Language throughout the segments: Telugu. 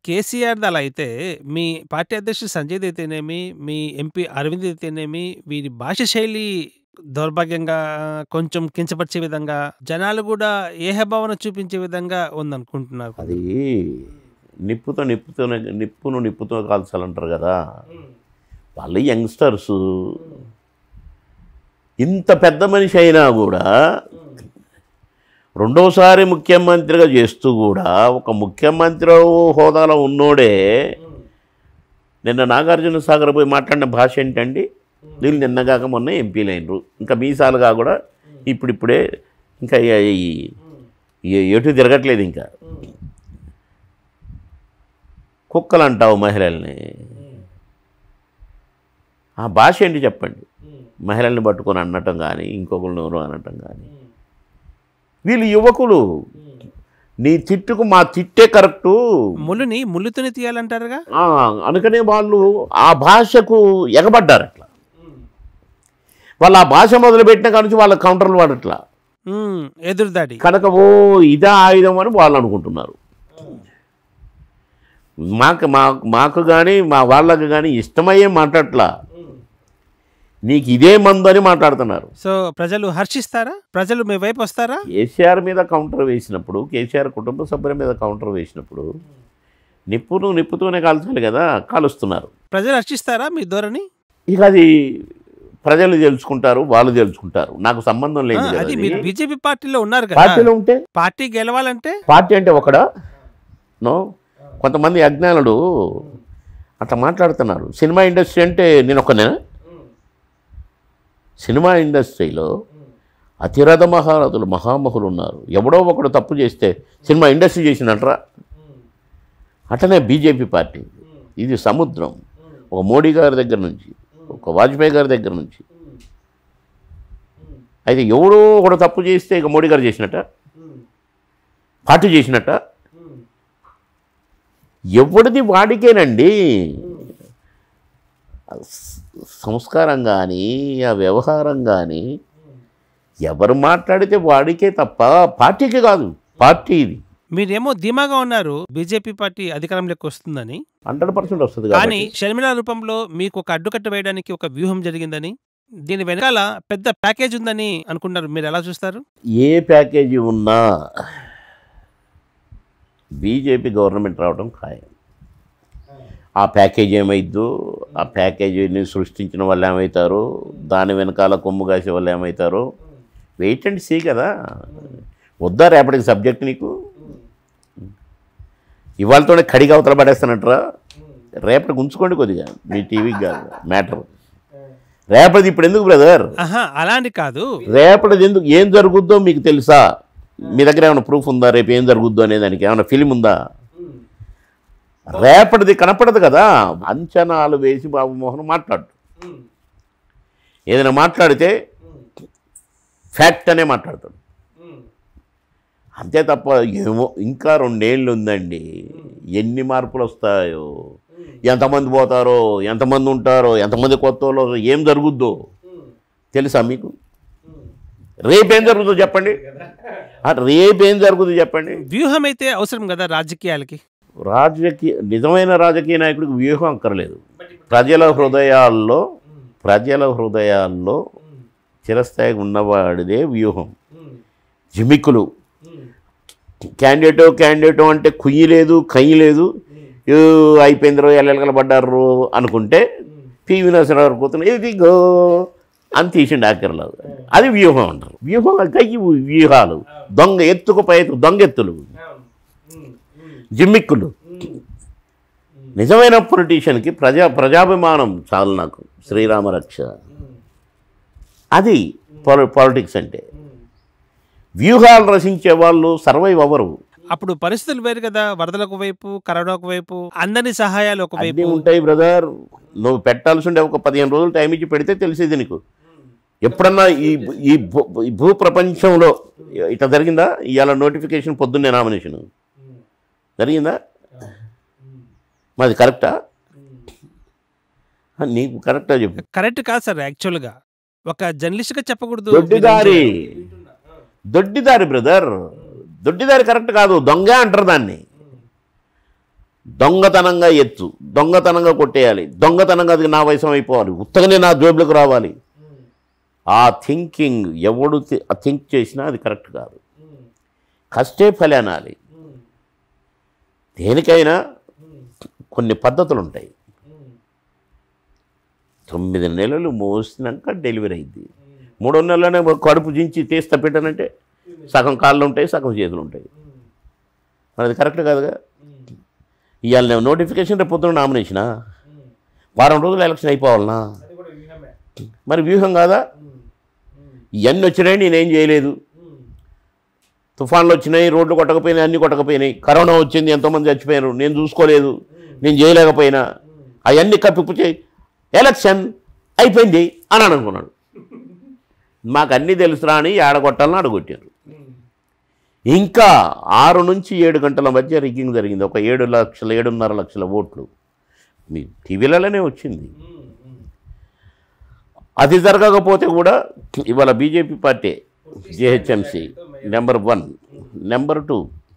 కేసీఆర్‌ది అలా అయితే, మీ పార్టీ అధ్యక్షుడు సంజయ్‌ది అయితేనేమి, మీ ఎంపీ అరవింద్ అయితేనేమి, వీరి భాష శైలి దౌర్భాగ్యంగా కొంచెం కించపరిచే విధంగా, జనాలు గూడా ఏహభావన చూపించే విధంగా ఉందనుకుంటున్నారు. అది నిప్పుతో నిప్పుతోనే నిప్పును నిప్పుతో కాల్చాలంటారు కదా వాళ్ళు యంగ్స్టర్స్ ఇంత పెద్ద మనిషి అయినా కూడా రెండోసారి ముఖ్యమంత్రిగా చేస్తూ కూడా ఒక ముఖ్యమంత్రి హోదాలో ఉన్నోడే నిన్న నాగార్జున సాగర్ పోయి మాట్లాడిన భాష ఏంటండి వీళ్ళు నిన్నగాక మొన్న ఎంపీలు అయినరు ఇంకా మీసాలుగా కూడా ఇప్పుడిప్పుడే ఇంకా ఈ- ఈ- ఈ- ఎటు తిరగట్లేదు ఇంకా కుక్కలు అంటావు మహిళల్ని ఆ భాష ఏంటి చెప్పండి మహిళల్ని పట్టుకొని అనటం కానీ ఇంకొకరిని ఎవరు అనటం కానీ వీళ్ళు యువకులు నీ తిట్టుకు మా తిట్టే కరెక్టు ముళ్ళుని ముళ్ళుతోనే తీయాలంటారుగా? ఆ, అందుకనే వాళ్ళు ఆ భాషకు ఎగబడ్డారు అట్లా వాళ్ళు ఆ భాష మొదలుపెట్టిన కాడ నుంచి వాళ్ళ కౌంటర్లు వాడట్లా హ్మ్. ఎదురుదాడి. కనుక ఓ ఇదే ఆయుధం అని వాళ్ళు అనుకుంటున్నారు మాకు మా మాకు కానీ మా వాళ్ళకి కానీ ఇష్టమయ్యే మాట్లాడట్లా నీకు ఇదే మందు అని మాట్లాడుతున్నారు సో, ప్రజలు హర్షిస్తారా? ప్రజలు మీ వైపు వస్తారా? కేసీఆర్ మీద కౌంటర్ వేసినప్పుడు కేసీఆర్ కుటుంబ సభ్యుల మీద కౌంటర్ వేసినప్పుడు నిప్పును నిప్పుతోనే కాల్చాలి కదా కాలుస్తున్నారు ప్రజలు హర్షిస్తారా మీ ధోరణి? ఇక అది ప్రజలు తెలుసుకుంటారు వాళ్ళు తెలుసుకుంటారు నాకు సంబంధం ఆ! లేదు కదా అది అది. మీరు బీజేపీ పార్టీలో ఉన్నారు కదా! పార్టీలో ఉంటే పార్టీ గెలవాలంటే పార్టీ అంటే ఒకడా నో కొంతమంది అజ్ఞానులు అట్లా మాట్లాడుతున్నారు సినిమా ఇండస్ట్రీ అంటే నేను ఒకనే సినిమా ఇండస్ట్రీలో అతిరథ మహారథులు మహామహులు ఉన్నారు ఎవడో ఒకడు తప్పు చేస్తే సినిమా ఇండస్ట్రీ చేసినట్రా అట్లనే బీజేపీ పార్టీ ఇది సముద్రం ఒక మోడీ గారి దగ్గర నుంచి ఒక వాజ్పేయి గారి దగ్గర నుంచి అయితే ఎవడో ఒకడు తప్పు చేస్తే ఇక మోడీ గారు చేసినట్ట పార్టీ చేసినట్ట ఎవడిది వాడికేనండి స- సంస్కారం కానీ ఆ వ్యవహారం కానీ ఎవరు మాట్లాడితే వాడికే తప్ప పార్టీకి కాదు పార్టీ ఇది మీరేమో ధీమాగా ఉన్నారు బీజేపీ పార్టీ అధికారంలోకి వస్తుందని. హండ్రెడ్ పర్సెంట్ వస్తుంది కానీ కాబట్టి షర్మిల రూపంలో మీకు ఒక అడ్డుకట్ట వేయడానికి ఒక వ్యూహం జరిగిందని, దీని వెనకాల పెద్ద ప్యాకేజ్ ఉందని అనుకుంటున్నారు. మీరు ఎలా చూస్తారు? ఏ ప్యాకేజీ ఉన్నా బీజేపీ గవర్నమెంట్ రావడం ఖాయం ఆ ప్యాకేజీ ఏమైద్దో ఆ ప్యాకేజీని సృష్టించిన వాళ్ళు ఏమవుతారో దాని వెనకాల కొమ్ము కాసే వాళ్ళు ఏమవుతారో వెయిట్ అండ్ సీ కదా వద్దా రేపటికి సబ్జెక్ట్ నీకు ఇవాళతోనే కడిగా అవతల పడేస్తానంటారా రేపటికి ఉంచుకోండి కొద్దిగా మీ టీవీకి కాదు మ్యాటర్ రేపటిది ఇప్పుడు ఎందుకు బ్రదర్ ఆహా! అలా అని కాదు. రేపటిది ఎందుకు ఏం జరుగుద్దో మీకు తెలుసా మీ దగ్గర ఏమైనా ప్రూఫ్ ఉందా రేపు ఏం జరుగుద్దో అనే దానికి ఏమైనా ఫిలిం ఉందా రేపటిది కనపడదు కదా అంచనాలు వేసి బాబు మోహన్ మాట్లాడు ఏదైనా మాట్లాడితే ఫ్యాక్ట్ అనే మాట్లాడతాడు అంతే తప్ప ఏమో ఇంకా రెండేళ్ళు ఉందండి ఎన్ని మార్పులు వస్తాయో ఎంతమంది పోతారో ఎంతమంది ఉంటారో ఎంతమంది కొత్త వాళ్ళు ఏం జరుగుద్దో తెలుసా మీకు రేపేం జరుగుతుందో చెప్పండి ఆ, రేపేం జరుగుతుందో చెప్పండి వ్యూహం అయితే అవసరం కదా రాజకీయాలకి. రాజకీయ నిజమైన రాజకీయ నాయకుడికి వ్యూహం అక్కర్లేదు ప్రజల హృదయాల్లో ప్రజల హృదయాల్లో చిరస్థాయిగా ఉన్నవాడిదే వ్యూహం జిమిక్కులు క్యాండిడేటో క్యాండిడేటో అంటే కుయ్యి లేదు కయ్యి లేదు ఏ అయిపోయిందిరో ఎల్లెలకల పడ్డారు అనుకుంటే పివి నరసింహారావు కూతురు ఇదిగో అని తీసిండు ఆఖరిలో అది వ్యూహం అంటారు వ్యూహం కయ్యి వ్యూహాలు దొంగ ఎత్తుకు పై ఎత్తు దొంగ ఎత్తులు జిమ్మిక్కులు నిజమైన పొలిటీషియన్కి ప్రజా ప్రజాభిమానం చాలు నాకు శ్రీరామ రక్ష అది పాలి పాలిటిక్స్ అంటే వ్యూహాలు రచించే వాళ్ళు సర్వైవ్ అవ్వరు అప్పుడు పరిస్థితులు వేరు కదా వరదలకు వైపు కరోనాకు వైపు అందరి సహాయాలు అన్నీ ఒకవైపు ఉంటాయి బ్రదర్ నువ్వు పెట్టాల్సి ఉండే ఒక పదిహేను రోజులు టైం ఇచ్చి పెడితే తెలిసేది నీకు ఎప్పుడన్నా ఈ ఈ భూ- ఈ భూ ప్రపంచంలో ఇట్లా జరిగిందా ఇవాళ నోటిఫికేషన్ పొద్దున్నే నామినేషన్ జరిగిందా మాది కరెక్టా ఆ, నీకు కరెక్టా చెప్పు కరెక్ట్ కాదు సార్ యాక్చువల్ గా ఒక జర్నలిస్ట్ గా చెప్పకూడదు దొడ్డిదారి దొడ్డిదారి బ్రదర్ దొడ్డిదారి కరెక్ట్ కాదు దొంగ అంటారు దాన్ని దొంగతనంగా ఎత్తు దొంగతనంగా కొట్టేయాలి దొంగతనంగా అది నా వయసం అయిపోవాలి ఉత్తగానే నా జోబులకు రావాలి ఆ థింకింగ్ ఎవడు థి- థింక్ చేసినా అది కరెక్ట్ కాదు కష్టే ఫలి అనాలి దేనికైనా కొన్ని పద్ధతులు ఉంటాయి తొమ్మిది నెలలు మోసినాక డెలివరీ అయింది మూడో నెలలోనే కడుపు దించి తీస్తా పెట్టానంటే సగం కాళ్ళు ఉంటాయి సగం చేతులు ఉంటాయి మరి అది కరెక్ట్ కాదుగా ఇవాళ నేను నోటిఫికేషన్ రేపు పొద్దున నామినేషనా వారం రోజులు ఎలక్షన్ అయిపోవాలనా మరి వ్యూహం కాదా ఇవన్నీ వచ్చినాయి నేనేం చేయలేదు తుఫాన్లు వచ్చినాయి రోడ్లు కొట్టకపోయినాయి అన్నీ కొట్టకపోయినాయి కరోనా వచ్చింది ఎంతోమంది చచ్చిపోయారు నేను చూసుకోలేదు నేను చేయలేకపోయినా అవన్నీ కప్పిప్పు చేయి ఎలక్షన్ అయిపోయింది అని అనుకున్నాడు మాకు అన్నీ తెలుసురా అని ఏడగొట్టాలని అడగొట్టారు ఇంకా ఆరు నుంచి ఏడు గంటల మధ్య రిగ్గింగ్ జరిగింది ఒక ఏడు లక్షల ఏడున్నర లక్షల ఓట్లు మీ టీవీలలోనే వచ్చింది అది జరగకపోతే కూడా ఇవాళ BJP party GHMC number one number two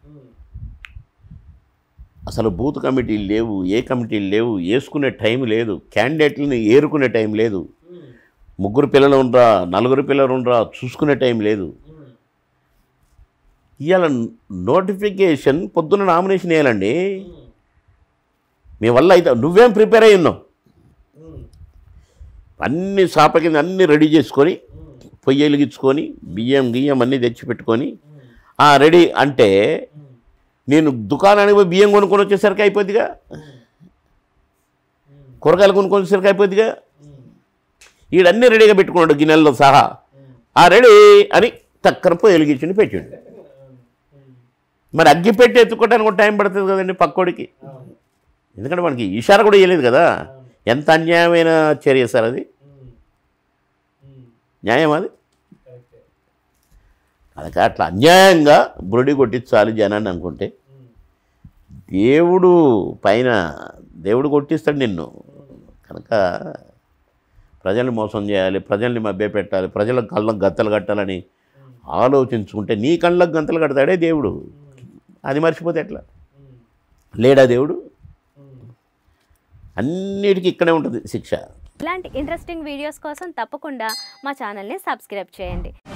అసలు బూత్ కమిటీలు లేవు ఏ కమిటీలు లేవు వేసుకునే టైం లేదు క్యాండిడేట్లని ఏరుకునే టైం లేదు ముగ్గురు పిల్లలు ఉండరా నలుగురు పిల్లలు ఉండరా చూసుకునే టైం లేదు ఇవాళ నోటిఫికేషన్ పొద్దున్న నామినేషన్ వేయాలండి మీ వల్ల అయితే నువ్వేం ప్రిపేర్ అయ్యి ఉన్నావు అన్ని సాప కింద అన్నీ రెడీ చేసుకొని పొయ్యి వెలిగించుకొని బియ్యం గియ్యం అన్నీ తెచ్చిపెట్టుకొని "ఆ, రెడీ అంటే నేను దుకాణానికి పోయి బియ్యం కొనుక్కొని వచ్చేసరికి అయిపోద్దిగా కూరగాయలు కొనుక్కొని వచ్చేసరికి అయిపోద్దిగా ఈడన్నీ రెడీగా పెట్టుకున్నాడు గిన్నెలతో సహా ఆ రెడీ అని చక్కర పోయి వెలిగించుని పెట్టాడు మరి అగ్గి పెట్టి ఎత్తుకోవడానికి కూడా టైం పడుతుంది కదండి పక్కోడికి ఎందుకంటే మనకి ఇషారా కూడా ఇవ్వలేదు కదా ఎంత అన్యాయమైన చర్య సార్ అది న్యాయం అది అది అట్లా అన్యాయంగా బురుడి కొట్టించాలి జనాన్ని అనుకుంటే దేవుడు పైన దేవుడు కొట్టిస్తాడు నిన్ను కనుక ప్రజల్ని మోసం చేయాలి ప్రజల్ని మభ్యపెట్టాలి ప్రజల కళ్ళకు గంతలు కట్టాలని ఆలోచించుకుంటే నీ కళ్ళకు గంతలు కడతాడే దేవుడు అది మర్చిపోతే ఎట్లా లేడా దేవుడు అన్నిటికీ ఇక్కడే ఉంటుంది శిక్ష ఇలాంటి ఇంట్రెస్టింగ్ వీడియోస్ కోసం తప్పకుండా మా ఛానల్ని సబ్స్క్రైబ్ చేయండి